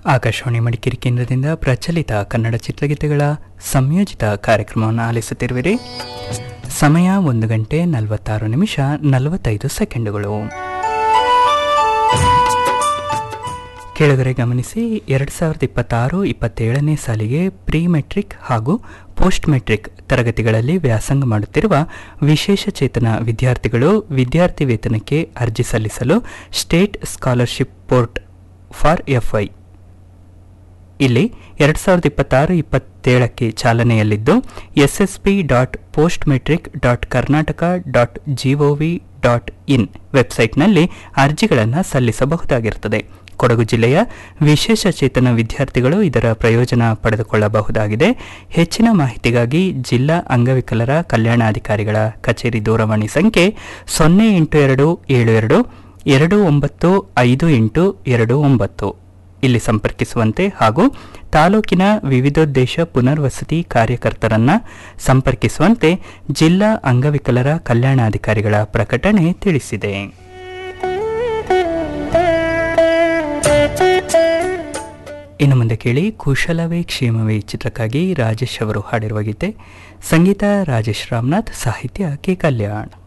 ಆಕಾಶವಾಣಿ ಮಡಿಕೇರಿ ಕೇಂದ್ರದಿಂದ ಪ್ರಚಲಿತ ಕನ್ನಡ ಚಿತ್ರಗೀತೆಗಳ ಸಂಯೋಜಿತ ಕಾರ್ಯಕ್ರಮವನ್ನು ಆಲಿಸುತ್ತಿರುವಿರಿ ಸಮಯ ಒಂದು ಗಂಟೆ ನಲವತ್ತಾರು ನಿಮಿಷ ನಲವತ್ತೈದು ಸೆಕೆಂಡುಗಳು ಕೇಳುಗರೆ ಗಮನಿಸಿ ಎರಡು ಸಾವಿರದ ಇಪ್ಪತ್ತಾರು ಇಪ್ಪತ್ತೇಳನೇ ಸಾಲಿಗೆ ಪ್ರೀ ಮೆಟ್ರಿಕ್ ಹಾಗೂ ಪೋಸ್ಟ್ ಮೆಟ್ರಿಕ್ ತರಗತಿಗಳಲ್ಲಿ ವ್ಯಾಸಂಗ ಮಾಡುತ್ತಿರುವ ವಿಶೇಷ ಚೇತನ ವಿದ್ಯಾರ್ಥಿಗಳು ವಿದ್ಯಾರ್ಥಿ ವೇತನಕ್ಕೆ ಅರ್ಜಿ ಸಲ್ಲಿಸಲು state scholarship port for F I ಇಲ್ಲಿ ಎರಡು ಸಾವಿರದ ಇಪ್ಪತ್ತಾರು ಇಪ್ಪತ್ತೇಳಕ್ಕೆ ಚಾಲನೆಯಲ್ಲಿದ್ದು SSP dot post matric dot Karnataka dot G O V dot in ವೆಬ್ಸೈಟ್ನಲ್ಲಿ ಅರ್ಜಿಗಳನ್ನು ಸಲ್ಲಿಸಬಹುದಾಗಿರುತ್ತದೆ ಕೊಡಗು ಜಿಲ್ಲೆಯ ವಿಶೇಷ ಚೇತನ ವಿದ್ಯಾರ್ಥಿಗಳು ಇದರ ಪ್ರಯೋಜನ ಪಡೆದುಕೊಳ್ಳಬಹುದಾಗಿದೆ ಹೆಚ್ಚಿನ ಮಾಹಿತಿಗಾಗಿ ಜಿಲ್ಲಾ ಅಂಗವಿಕಲರ ಕಲ್ಯಾಣಾಧಿಕಾರಿಗಳ ಕಚೇರಿ ದೂರವಾಣಿ ಸಂಖ್ಯೆ ಸೊನ್ನೆ ಎಂಟು ಎರಡು ಏಳು ಎರಡು ಎರಡು ಒಂಬತ್ತು ಐದು ಎಂಟು ಎರಡು ಒಂಬತ್ತು ಇಲ್ಲಿ ಸಂಪರ್ಕಿಸುವಂತೆ ಹಾಗೂ ತಾಲೂಕಿನ ವಿವಿಧೋದ್ದೇಶ ಪುನರ್ವಸತಿ ಕಾರ್ಯಕರ್ತರನ್ನ ಸಂಪರ್ಕಿಸುವಂತೆ ಜಿಲ್ಲಾ ಅಂಗವಿಕಲರ ಕಲ್ಯಾಣಾಧಿಕಾರಿಗಳ ಪ್ರಕಟಣೆ ತಿಳಿಸಿದೆ ಇನ್ನು ಮುಂದೆ ಕೇಳಿ ಕುಶಲವೇ ಕ್ಷೇಮವೇ ಚಿತ್ರಕ್ಕಾಗಿ ರಾಜೇಶ್ ಅವರು ಹಾಡಿರುವ ಗೀತೆ ಸಂಗೀತ ರಾಜೇಶ್ ರಾಮನಾಥ್ ಸಾಹಿತ್ಯ ಕೆ ಕಲ್ಯಾಣ್